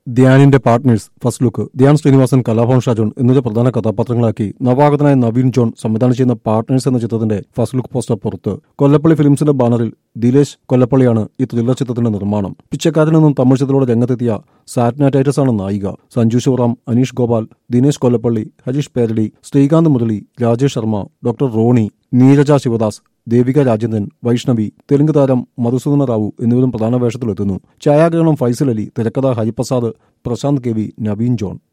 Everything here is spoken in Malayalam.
ധ്യാനിന്റെ partners first look Dhyan Sreenivasan Kalabhavan Shajon എന്നിവരെ പ്രധാന കഥാപാത്രങ്ങളാക്കി നവാഗതനായ നവീൻ ജോൺ സംവിധാനം ചെയ്യുന്ന പാർട്ട്നേഴ്സ് എന്ന ചിത്രത്തിന്റെ ഫസ്റ്റ് ലുക്ക് പോസ്റ്റർ പുറത്ത് കൊല്ലപ്പള്ളി ഫിലിംസിന്റെ ബാനറിൽ ദിലേശ് കൊല്ലപ്പള്ളിയാണ് ഈ ത്രില്ലർ ചിത്രത്തിന്റെ നിർമ്മാണം പിച്ചക്കാരിൽ നിന്നും തമിഴ് ചിത്രത്തിലൂടെ രംഗത്തെത്തിയ സാറ്റ്ന ടൈറ്റസ് ആണ് നായിക സഞ്ജു ശിവറാം അനീഷ് ഗോപാൽ ദിനേശ് കൊല്ലപ്പള്ളി ഹരീഷ് പേരടി ശ്രീകാന്ത് മുരളി രാജേഷ് ശർമ്മ ഡോക്ടർ റോണി നീരജ ശിവദാസ് ദേവിക രാജേന്ദ്രൻ വൈഷ്ണവി തെലുങ്ക് താരം മധുസൂദന റാവു എന്നിവരും പ്രധാന വേഷത്തിലെത്തുന്നു ഛായാഗ്രഹണം ഫൈസൽ അലി തിരക്കഥ Hariprasad Prashanth K V Naveen John